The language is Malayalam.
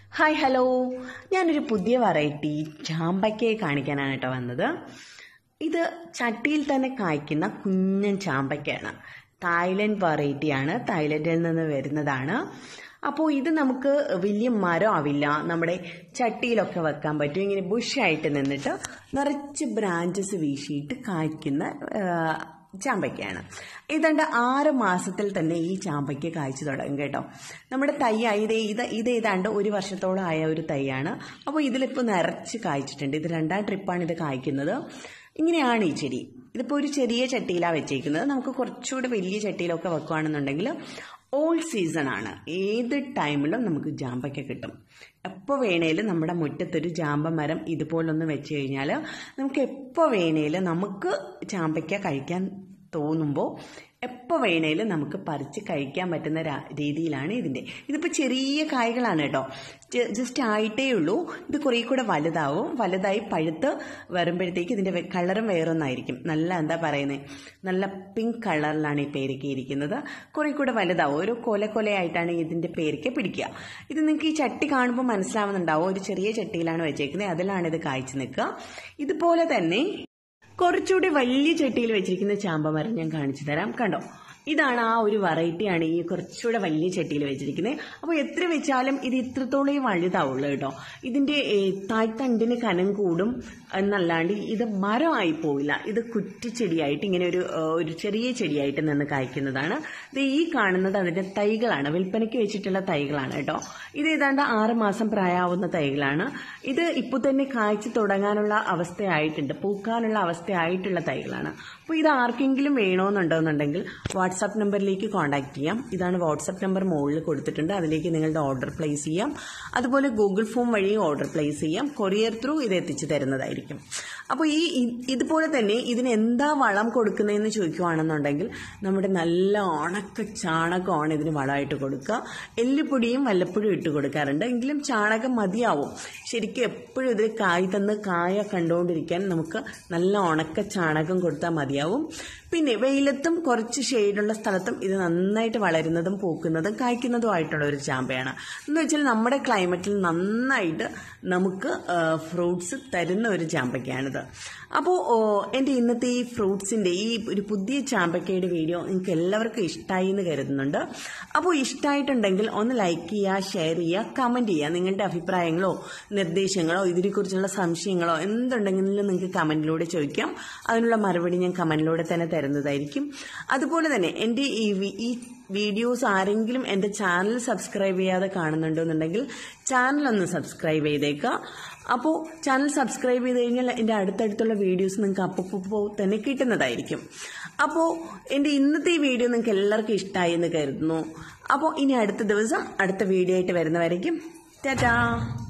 ഹായ് ഹലോ ഞാനൊരു പുതിയ വെറൈറ്റി ചാമ്പയ്ക്കയെ കാണിക്കാനാണ് കേട്ടോ വന്നത് ഇത് ചട്ടിയിൽ തന്നെ കായ്ക്കുന്ന കുഞ്ഞൻ ചാമ്പയ്ക്കയാണ് തായ്ലൻഡ് വെറൈറ്റിയാണ് തായ്ലൻഡിൽ നിന്ന് വരുന്നതാണ് അപ്പോൾ ഇത് നമുക്ക് വലിയ മരം ആവില്ല നമ്മുടെ ചട്ടിയിലൊക്കെ വെക്കാൻ പറ്റും ഇങ്ങനെ ബുഷായിട്ട് നിന്നിട്ട് നിറച്ച് ബ്രാഞ്ചസ് വീശിയിട്ട് കായ്ക്കുന്ന ആ, ചാമ്പയ്ക്കയാണ് ഏതാണ്ട് ആറ് മാസത്തിൽ തന്നെ ഈ ചാമ്പയ്ക്ക കായ്ച്ചു തുടങ്ങും കേട്ടോ നമ്മുടെ തൈയായി ഇത് ഇത് ഇത് ഏതാണ്ട് ഒരു വർഷത്തോളം ആയ ഒരു തൈയാണ് അപ്പോൾ ഇതിലിപ്പോൾ നിറച്ച് കായ്ച്ചിട്ടുണ്ട് ഇത് രണ്ടാം ട്രിപ്പാണ് ഇത് കായ്ക്കുന്നത് ഇങ്ങനെയാണ് ഈ ചെടി ഇതിപ്പോൾ ഒരു ചെറിയ ചട്ടിയിലാണ് വെച്ചേക്കുന്നത് നമുക്ക് കുറച്ചുകൂടി വലിയ ചട്ടിയിലൊക്കെ വെക്കുകയാണെന്നുണ്ടെങ്കിൽ ഓൾ സീസൺ ആണ് ഏത് ടൈമിലും നമുക്ക് ജാമ്പയ്ക്ക കിട്ടും എപ്പോൾ വേണേലും നമ്മുടെ മുറ്റത്തൊരു ജാമ്പ മരം ഇതുപോലൊന്ന് വെച്ച് കഴിഞ്ഞാൽ നമുക്ക് എപ്പോൾ വേണേലും നമുക്ക് ചാമ്പയ്ക്ക കഴിക്കാൻ തോന്നുമ്പോൾ എപ്പോൾ വേണേലും നമുക്ക് പറിച്ച് കഴിക്കാൻ പറ്റുന്ന രാ- രീതിയിലാണ് ഇതിൻ്റെ ഇതിപ്പോൾ ചെറിയ കായ്കളാണ് കേട്ടോ ജ- ജസ്റ്റ് ആയിട്ടേ ഉള്ളൂ ഇത് കുറേ കൂടെ വലുതാവും വലുതായി പഴുത്ത് വരുമ്പോഴത്തേക്ക് ഇതിൻ്റെ കളറും വേറൊന്നായിരിക്കും നല്ല എന്താ പറയുന്നത് നല്ല പിങ്ക് കളറിലാണ് ഈ പേരയ്ക്ക ഇരിക്കുന്നത് കുറേ കൂടെ വലുതാവും ഒരു കൊല കൊലയായിട്ടാണ് ഇതിൻ്റെ പേരയ്ക്ക പിടിക്കുക ഇത് നിങ്ങൾക്ക് ഈ ചട്ടി കാണുമ്പോൾ മനസ്സിലാവുന്നുണ്ടാവും ഒരു ചെറിയ ചട്ടിയിലാണ് വെച്ചേക്കുന്നത് അതിലാണ് ഇത് കായ്ച്ചു നിൽക്കുക ഇതുപോലെ തന്നെ കുറച്ചുകൂടി വലിയ ചട്ടിയിൽ വെച്ചിരിക്കുന്ന ചാമ്പമരം ഞാൻ കാണിച്ചു തരാം കണ്ടോ ഇതാണ് ആ ഒരു വെറൈറ്റിയാണ് ഈ കുറച്ചുകൂടെ വലിയ ചട്ടിയിൽ വെച്ചിരിക്കുന്നത് അപ്പോൾ എത്ര വെച്ചാലും ഇത് ഇത്രത്തോളം വലുതാവുള്ളൂ കേട്ടോ ഇതിന്റെ ഏ, താഴ്ത്തണ്ടിന് കനം കൂടും എന്നല്ലാണ്ട് ഇത് മരമായി പോവില്ല ഇത് കുറ്റിച്ചെടിയായിട്ട് ഇങ്ങനെ ഒരു ഏ, ഒരു ചെറിയ ചെടിയായിട്ട് നിന്ന് കായ്ക്കുന്നതാണ് ഇത് ഈ കാണുന്നത് അതിന്റെ തൈകളാണ് വിൽപ്പനയ്ക്ക് വെച്ചിട്ടുള്ള തൈകളാണ് കേട്ടോ ഇത് ഏതാണ്ട് ആറ് മാസം പ്രായമാവുന്ന തൈകളാണ് ഇത് ഇപ്പോൾ തന്നെ കായ്ച്ചു തുടങ്ങാനുള്ള അവസ്ഥയായിട്ടുണ്ട് പൂക്കാനുള്ള അവസ്ഥയായിട്ടുള്ള തൈകളാണ് അപ്പോൾ ഇത് ആർക്കെങ്കിലും വേണമെന്നുണ്ടോന്നുണ്ടെങ്കിൽ വാട്സാപ്പ് നമ്പറിലേക്ക് കോൺടാക്ട് ചെയ്യാം ഇതാണ് വാട്സാപ്പ് നമ്പർ മുകളിൽ കൊടുത്തിട്ടുണ്ട് അതിലേക്ക് നിങ്ങളുടെ ഓർഡർ പ്ലേസ് ചെയ്യാം അതുപോലെ ഗൂഗിൾ ഫോം വഴി ഓർഡർ പ്ലേസ് ചെയ്യാം കൊറിയർ ത്രൂ ഇത് എത്തിച്ചു തരുന്നതായിരിക്കും അപ്പോൾ ഈ ഇ- ഇതുപോലെ തന്നെ ഇതിന് എന്താ വളം കൊടുക്കുന്നതെന്ന് ചോദിക്കുവാണെന്നുണ്ടെങ്കിൽ നമ്മുടെ നല്ല ഉണക്ക ചാണകമാണ് ഇതിന് വളമായിട്ട് കൊടുക്കുക എല്ലുപൊടിയും വല്ലപ്പോഴും ഇട്ട് കൊടുക്കാറുണ്ട് എങ്കിലും ചാണകം മതിയാവും ശരിക്കും എപ്പോഴും ഇതിൽ കായ് തന്ന് കായ കണ്ടുകൊണ്ടിരിക്കാൻ നമുക്ക് നല്ല ഉണക്ക ചാണകം കൊടുത്താൽ മതിയാവും പിന്നെ വെയിലത്തും കുറച്ച് ഷെയ്ഡുള്ള സ്ഥലത്തും ഇത് നന്നായിട്ട് വളരുന്നതും പൂക്കുന്നതും കായ്ക്കുന്നതുമായിട്ടുള്ള ഒരു ചാമ്പയാണ് എന്ന് വെച്ചാൽ നമ്മുടെ ക്ലൈമറ്റിൽ നന്നായിട്ട് നമുക്ക് ഫ്രൂട്ട്സ് തരുന്ന ഒരു ചാമ്പയ്ക്കാണിത് അപ്പോൾ എൻ്റെ ഇന്നത്തെ ഈ ഫ്രൂട്ട്സിൻ്റെ ഈ ഒരു പുതിയ ചാമ്പയ്ക്കയുടെ വീഡിയോ നിങ്ങൾക്ക് എല്ലാവർക്കും ഇഷ്ടമായി എന്ന് കരുതുന്നുണ്ട് അപ്പോൾ ഇഷ്ടമായിട്ടുണ്ടെങ്കിൽ ഒന്ന് ലൈക്ക് ചെയ്യുക ഷെയർ ചെയ്യുക കമൻറ്റ് ചെയ്യുക നിങ്ങളുടെ അഭിപ്രായങ്ങളോ നിർദ്ദേശങ്ങളോ ഇതിനെക്കുറിച്ചുള്ള സംശയങ്ങളോ എന്തുണ്ടെങ്കിലും നിങ്ങൾക്ക് കമൻറ്റിലൂടെ ചോദിക്കാം അതിനുള്ള മറുപടി ഞാൻ കമൻറ്റിലൂടെ തന്നെ തരുന്നതായിരിക്കും അതുപോലെ തന്നെ എൻ്റെ ഈ വി- ഈ വീഡിയോസ് ആരെങ്കിലും എൻ്റെ ചാനൽ സബ്സ്ക്രൈബ് ചെയ്യാതെ കാണുന്നുണ്ടെന്നുണ്ടെങ്കിൽ ചാനൽ ഒന്ന് സബ്സ്ക്രൈബ് ചെയ്തേക്കുക അപ്പോൾ ചാനൽ സബ്സ്ക്രൈബ് ചെയ്ത് കഴിഞ്ഞാൽ എൻ്റെ അടുത്തടുത്തുള്ള വീഡിയോസ് നിങ്ങൾക്ക് അപ്പോൾ തന്നെ കിട്ടുന്നതായിരിക്കും അപ്പോൾ എൻ്റെ ഇന്നത്തെ ഈ വീഡിയോ നിങ്ങൾക്ക് എല്ലാവർക്കും ഇഷ്ടമായി എന്ന് കരുതുന്നു അപ്പോൾ ഇനി അടുത്ത ദിവസം അടുത്ത വീഡിയോ ആയിട്ട് വരുന്നവരേക്കും ടാറ്റാ